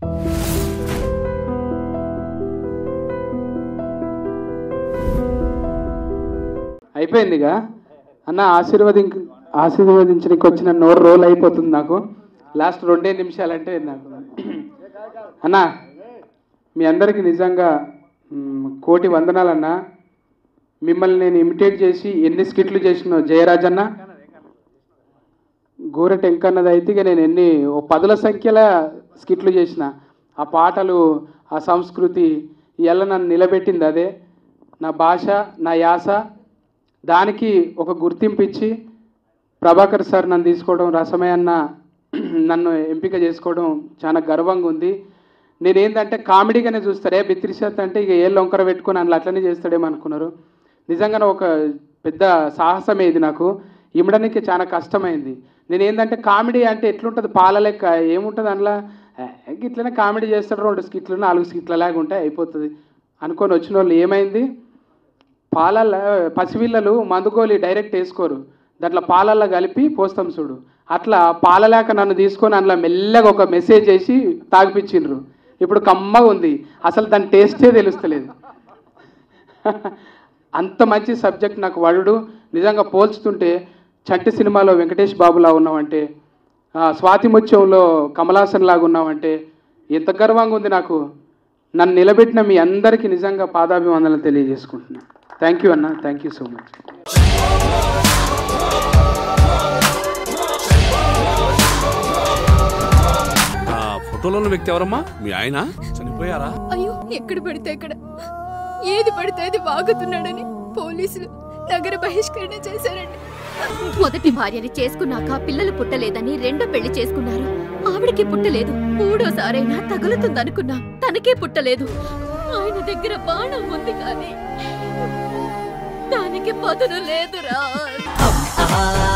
అయిపోయిందిగా అన్న ఆశీర్వదించ ఆశీర్వదించడానికి వచ్చిన నోరు రోల్ అయిపోతుంది నాకు లాస్ట్ రెండే నిమిషాలంటే నాకు అన్న మీ అందరికీ నిజంగా మ్, కోటి వందనాలన్న మిమ్మల్ని నేను ఇమిటేట్ చేసి ఎన్ని స్కిట్లు చేసినో జయరాజ్ అన్న గోర టెంకన్నది అయితే ఇక నేను ఎన్ని ఓ పదుల సంఖ్యల స్కిట్లు చేసిన ఆ పాటలు ఆ సంస్కృతి ఇవాళ నన్ను నిలబెట్టింది అదే నా భాష నా యాస దానికి ఒక గుర్తింపు ఇచ్చి ప్రభాకర్ సార్ నన్ను తీసుకోవడం రసమయ్య అన్న నన్ను ఎంపిక చేసుకోవడం చాలా గర్వంగా ఉంది నేనేందంటే కామెడీగానే చూస్తారే బిత్రిషత్ అంటే ఇక ఏ లొంకర పెట్టుకొని అందులో అట్లనే చేస్తాడేమో అనుకున్నారు నిజంగానే ఒక పెద్ద సాహసమే ఇది నాకు ఇమ్మడానికి చాలా కష్టమైంది నేను ఏంటంటే కామెడీ అంటే ఎట్లుంటుంది పాల లెక్క ఏముంటుంది అందులో ఏ, ఇట్లనే కామెడీ చేస్తాడు రెండు స్కిట్లు నాలుగు స్కిట్ల లాగా ఉంటాయి అయిపోతుంది అనుకొని వచ్చిన వాళ్ళు ఏమైంది పాలల్లో పసిపిల్లలు మందుగోలి డైరెక్ట్ వేసుకోరు దాంట్లో పాలల్లో కలిపి పోస్తాం చూడు అట్లా పాలలేక నన్ను తీసుకొని అందులో మెల్లగా ఒక మెసేజ్ చేసి తాగిపించిండ్రు ఇప్పుడు కమ్మగా ఉంది అసలు దాని టేస్టే తెలుస్తలేదు అంత మంచి సబ్జెక్ట్ నాకు వడుడు నిజంగా పోల్చుతుంటే చంటి సినిమాలో వెంకటేష్ బాబులా ఉన్నామంటే ఆ, స్వాతి ముత్యంలో కమలాసన్ లాగా ఉన్నామంటే ఎంత గర్వంగా ఉంది నాకు నన్ను నిలబెట్టిన మీ అందరికీ నిజంగా పాదాభివందనలు తెలియజేసుకుంటున్నాను థ్యాంక్ యూ అన్న థ్యాంక్ యూ సో మచ్ ఆ ఫోటోలో ఉన్న వ్యక్తి ఎవరమ్మా మీ ఆయన చనిపోయారా అయ్యో ఎక్కడ పడితే అక్కడ ఏది పడితే అది వాగుతున్నాడని పోలీసులు నగర బహిష్కరణ చేశారండి మొదటి భార్యని చేసుకున్నాక పిల్లలు పుట్టలేదని రెండో పెళ్లి చేసుకున్నారు ఆవిడకి పుట్టలేదు మూడోసారైనా తగులుతుందనుకున్నా తనకే పుట్టలేదు ఆయన దగ్గర బాణం ఉంది కానీ దానికి పదును లేదురా